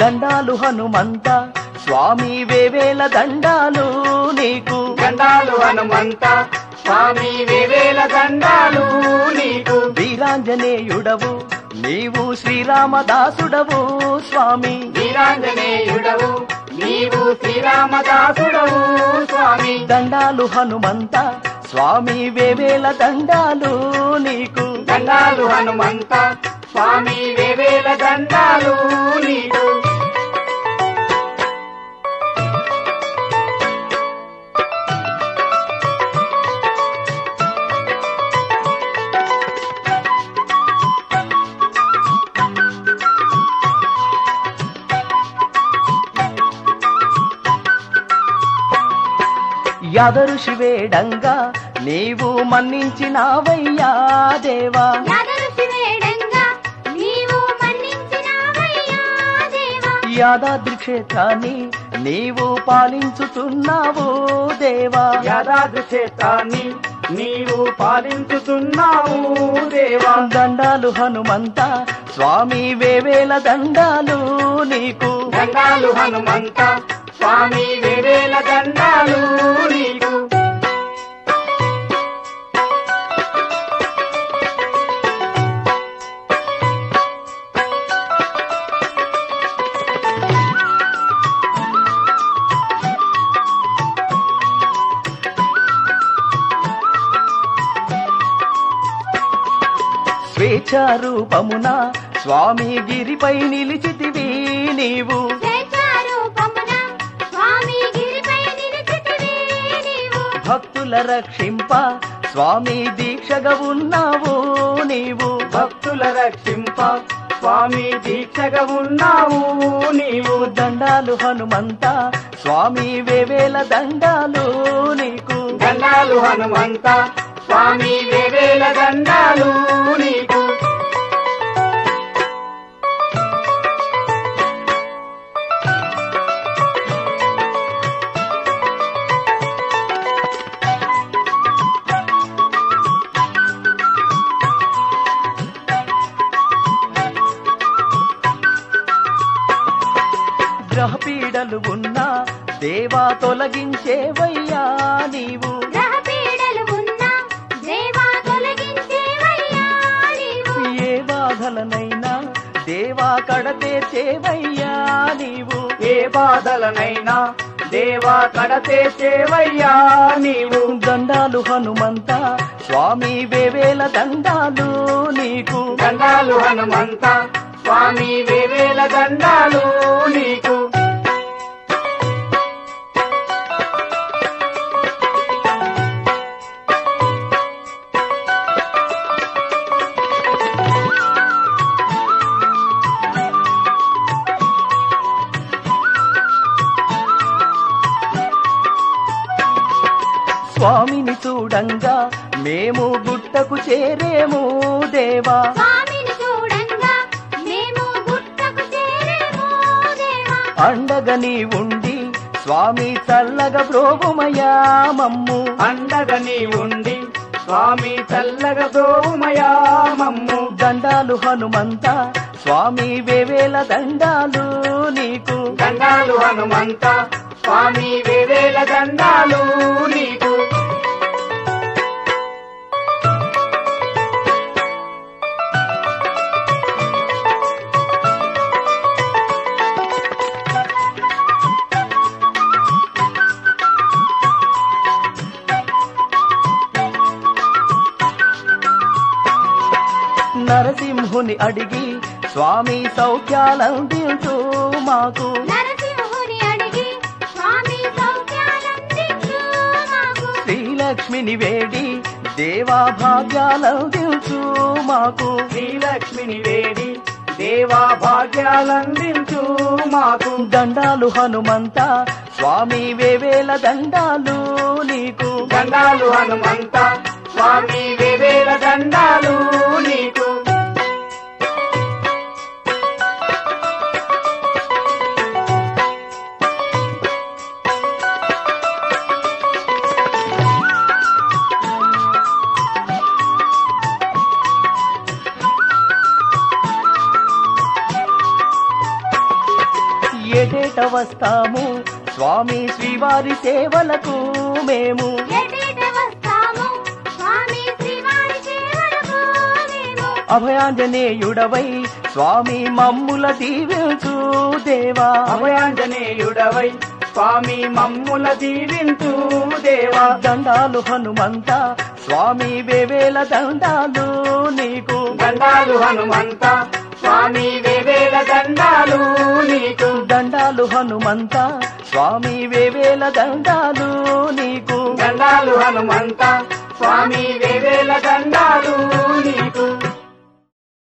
దండాలు హనుమంత స్వామి వేవేల దండాలు నీకు దండాలు హనుమంత స్వామి వేవేల దండాలు నీకు వీరాంజనేయుడవు నీవు శ్రీరామదాసుడవు స్వామి వీరాంజనేయుడవు నీవు శ్రీరామదాసుడవు స్వామి దండాలు హనుమంత స్వామి వేవేల దండాలు నీకు దండాలు హనుమంత స్వామి వేవేల దండాలు నీకు యాదరు శివేడంగా నీవు మన్నించినావయ్యా దేవా యాదరు శివేడంగా నీవు మన్నించినావయ్యా దేవా యాదాద్రి క్షేత్రాన్ని నీవు పాలించుతున్నావు దేవా యాదాద్రి క్షేత్రాన్ని నీవు పాలించుతున్నావు దేవా దండాలు హనుమంత స్వామి వేవేల దండాలు నీకు దండాలు హనుమంత స్వామి వేవేల దండాలు నీకు స్వేచ్ఛారూపమున స్వామి గిరిపై నిలిచితివి నీవు స్వేచ్ఛారూపమున స్వామి గిరిపై నిలిచితివి నీవు భక్తుల రక్షింప స్వామి దీక్షగా ఉన్నావు నీవు భక్తుల రక్షింప స్వామి దీక్షగా ఉన్నావు నీవు దండాలు హనుమంత స్వామి వేవేల దండాలు నీకు దండాలు హనుమంత స్వామి వేవేల దండాలు నీకు గ్రహపీడలు ఉన్నా దేవా తొలగించేవయ్యా నీవు గ్రహపీడలు ఉన్నా దేవా తొలగించేవయ్యా నీవు ఏ బాధలనైనా దేవా కడతేచేవయ్యా నీవు ఏ బాధలనైనా దేవా కడతే సేవయ్యా నీవు దండాలు హనుమంత స్వామి వేవేల దండాలు నీకు దండాలు హనుమంత స్వామి వేవేల దండాలు నీకు స్వామిని చూడంగా మేము గుట్టకు చేరేము దేవా స్వామిని చూడంగా మేము గుట్టకు చేరేమో దేవా అండగా నీ ఉండి స్వామి చల్లగా బ్రోగుమయా మమ్ము అండగా నీ ఉండి స్వామి చల్లగా దోమయా మమ్ము దండాలు హనుమంత స్వామి వేవేల దండాలు నీకు దండాలు హనుమంత స్వామి వేవేల దండాలు నీకు నరసింహుని అడిగి స్వామి సౌఖ్యాలందించు మాకు నరసింహుని అడిగి స్వామి సౌఖ్యాలందించు మాకు శ్రీలక్ష్మిని వేడి దేవా భాగ్యాలందించు మాకు శ్రీలక్ష్మిని వేడి దేవా భాగ్యాలందించు మాకు దండాలు హనుమంత స్వామి వేవేల దండాలు నీకు దండాలు హనుమంత స్వామి వేవేల దండాలు నీకు ఏటేట వస్తాము స్వామి శ్రీవారి సేవలకు మేము ఎటేట వస్తాము స్వామి శ్రీవారి సేవలకు మేము అభయాంజనేయుడవై స్వామి మమ్ముల దీవించు దేవా అభయాంజనేయుడవై స్వామి మమ్ముల దీవించు దేవా దండాలు హనుమంత స్వామి వేవేల దండాలు నీకు దండాలు హనుమంత స్వామి వేవేల దండాలు నీకు దండాలు హనుమంత స్వామి వేవేల దండాలు నీకు దండాలు హనుమంత స్వామి వేవేల దండాలు నీకు